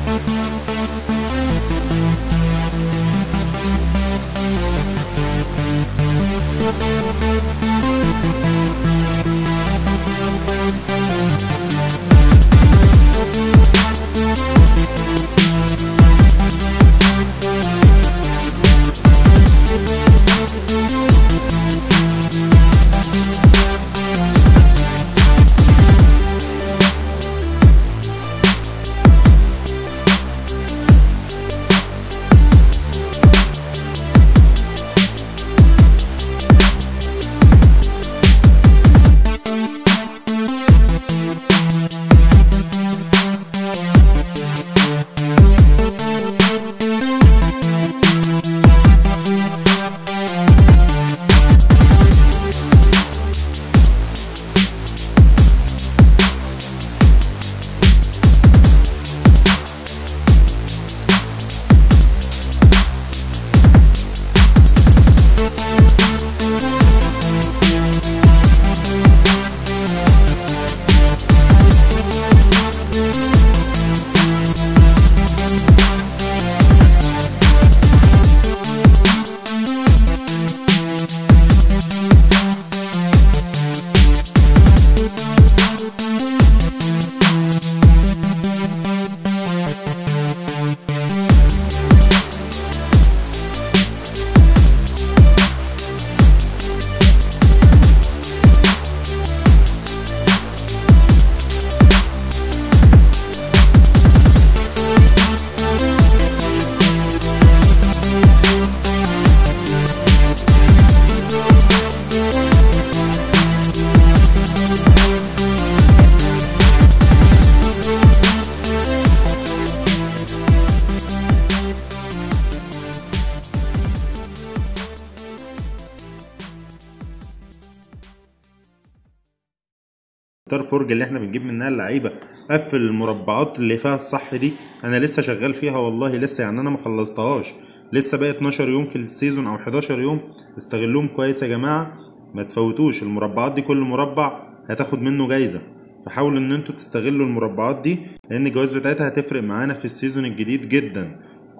ستار فورج اللي احنا بنجيب منها اللعيبه قفل المربعات اللي فيها الصح دي انا لسه شغال فيها والله لسه يعني انا ما خلصتهاش لسه بقى 12 يوم في السيزون او 11 يوم استغلوهم كويس يا جماعه ما تفوتوش المربعات دي كل مربع هتاخد منه جايزه فحاولوا ان انتوا تستغلوا المربعات دي لان الجوائز بتاعتها هتفرق معانا في السيزون الجديد جدا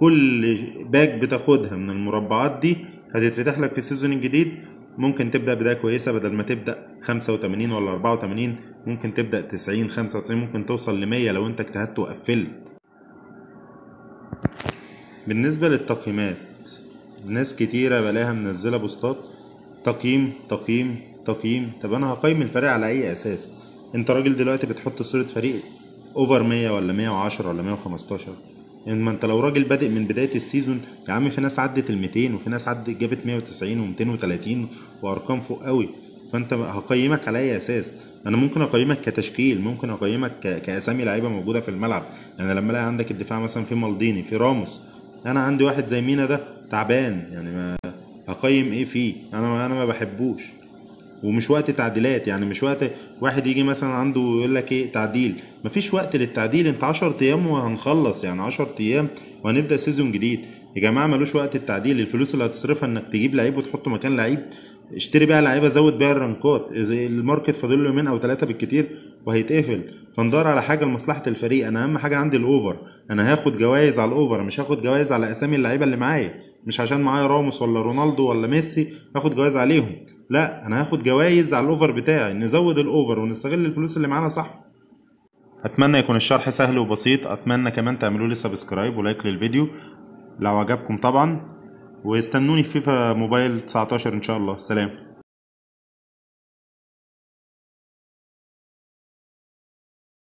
كل باك بتاخدها من المربعات دي هتتفتح لك في السيزون الجديد ممكن تبدا بدايه كويسه بدل ما تبدا 85 ولا 84 ممكن تبدا 90 95 ممكن توصل ل 100 لو انت اجتهدت وقفلت بالنسبه للتقييمات ناس كتيره بلاقيها منزله بوستات تقييم تقييم تقييم طب انا هقيم الفريق على اي اساس انت راجل دلوقتي بتحط صوره فريق اوفر 100 ولا 110 ولا 115 اما انت لو راجل بادئ من بدايه السيزون يا عم في ناس عدت ال 200 وفي ناس عدت جابت 190 و230 وارقام فوق قوي فانت هقيمك على اي اساس انا ممكن اقيمك كتشكيل ممكن اقيمك ك... كاسامي لعيبه موجوده في الملعب يعني لما الاقي عندك الدفاع مثلا في مالديني في راموس انا عندي واحد زي مينا ده تعبان يعني ما هقيم ايه فيه انا انا ما بحبوش ومش وقت تعديلات يعني مش وقت واحد يجي مثلا عنده يقول لك ايه تعديل مفيش وقت للتعديل انت 10 ايام وهنخلص يعني 10 ايام وهنبدا سيزون جديد يا جماعه ملوش وقت التعديل الفلوس اللي هتصرفها انك تجيب لعيب وتحطه مكان لعيب اشتري بقى لعيبه زود بيها الرانكات زي الماركت فاضل له يومين او ثلاثه بالكتير وهيتقفل فندور على حاجه لمصلحه الفريق انا اهم حاجه عندي الاوفر انا هاخد جوائز على الاوفر مش هاخد جوائز على اسامي اللعيبه اللي معايا مش عشان معايا راموس ولا رونالدو ولا ميسي هاخد جوائز عليهم لا انا هاخد جوائز على الاوفر بتاعي نزود الاوفر ونستغل الفلوس اللي معانا صح اتمنى يكون الشرح سهل وبسيط اتمنى كمان تعملوا لي سبسكرايب ولايك للفيديو لو عجبكم طبعا واستنوني في فيفا موبايل 19 ان شاء الله سلام